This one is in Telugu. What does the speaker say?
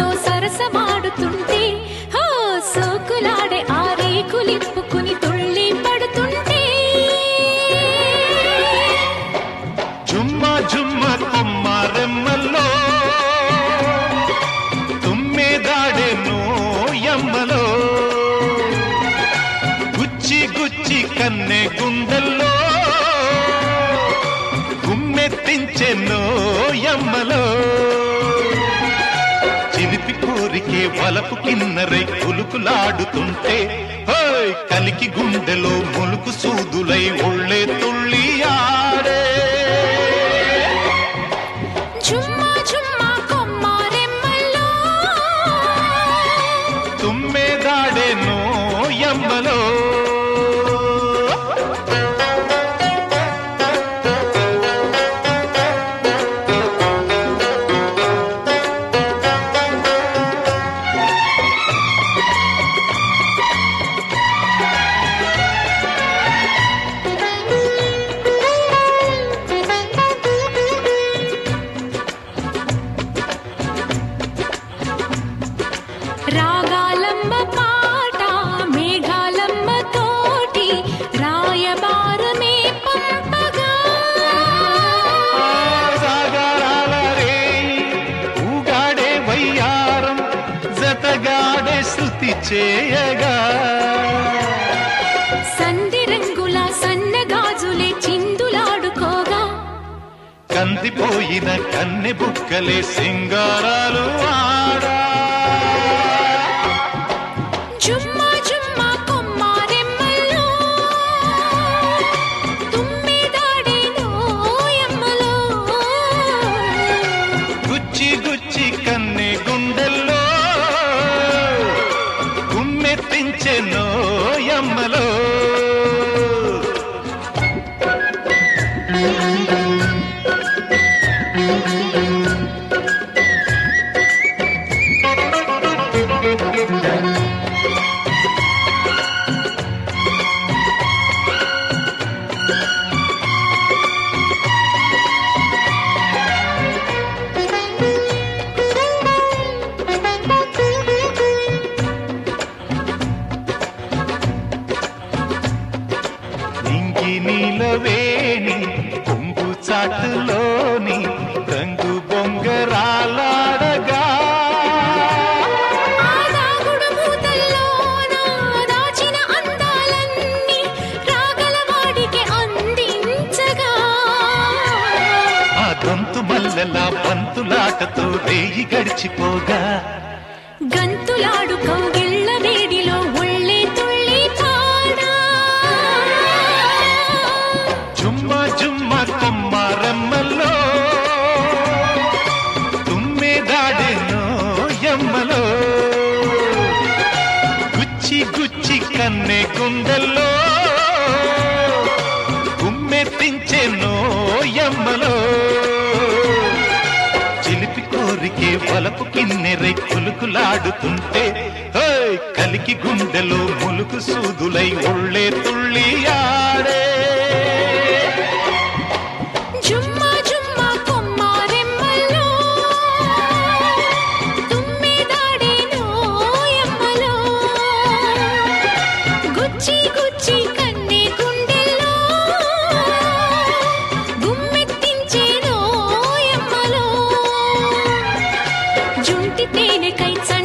నాతో సరసమాడుతుంటే హో సోకులాడే ఆ రేకులిప్పుకుని తుళ్ళి పడుతుంటే జుమ్మ జుమ్మ కొమ్మారెమ్మల్లో తుమ్మెదాడే నోయమ్మలో గుచ్చి గుచ్చి కన్నె గుండెల్లో గుమ్మెత్తించే నోయమ్మలో చిలిపి కోరికే వలపు కిన్నరై కులుకులాడుతుంటే హోయ్ కలికి గుండెలో ములుకు సూదులై ఒళ్ళే తుళ్ళి ఆడే చుమ్మా చుమ్మా కొమ్మారెమ్మల్లో తుమ్మెదాడే నోయమ్మలో రాగాలమ్మ పాట మేఘాలమ్మ తోటి రాయబారమే పంపగా సాగరాల రేయి, ఊగాడే వయ్యారం జతగాడే శృతి చేయగా సంధి రంగుల సన్నగాజులే చిందులాడుకోగా కందిపోయిన కన్నె బుక్కలే సింగారాలు ఆడా జుమ్మా జుమ్మా కొమ్మారెమ్మలో తుమ్మిదాడే నోయమ్మలో గుచ్చి గుచ్చి కన్నె గుండెల్లో గుమ్మెత్తించే నోయమ్మలో నింగి నీలవేణి పొంగు చాటులోని రంగు బొంగరాలాడగా ఆ దాగుడు మూతల్లోన దాచిన అందాలన్నీ రాగలవాడికి అందించగా ఆ దొంతు మల్లెల బంతులాటతో రేయి గడిచిపోగా గంతులాడు కౌగిళ్ళ వేడిలో ఒళ్ళే తుళ్ళి పాడా జుమ్మ జుమ్మ కొమ్మారమ్మలో తుమ్మెదాడెనో ఎమ్మలో గుచ్చి గుచ్చి కన్నె గుండెల్లో గుమ్మెత్తించే నోయమ్మలో చిలిపి కోరికే వలపు కిన్నెరై కులుకులాడుతుంటే హోయ్ కలికి గుండెలో ములుకు సూదులై ఒళ్ళే తుళ్ళి ఆడే జుమ్మా జుమ్మా కొమ్మారెమ్మలో తుమ్మిదాడే నోయమ్మలో గుచ్చి గుచ్చి కన్నె గుండెల్లో గుమ్మెత్తించే నోయమ్మలో జుంటి తేనెకై చ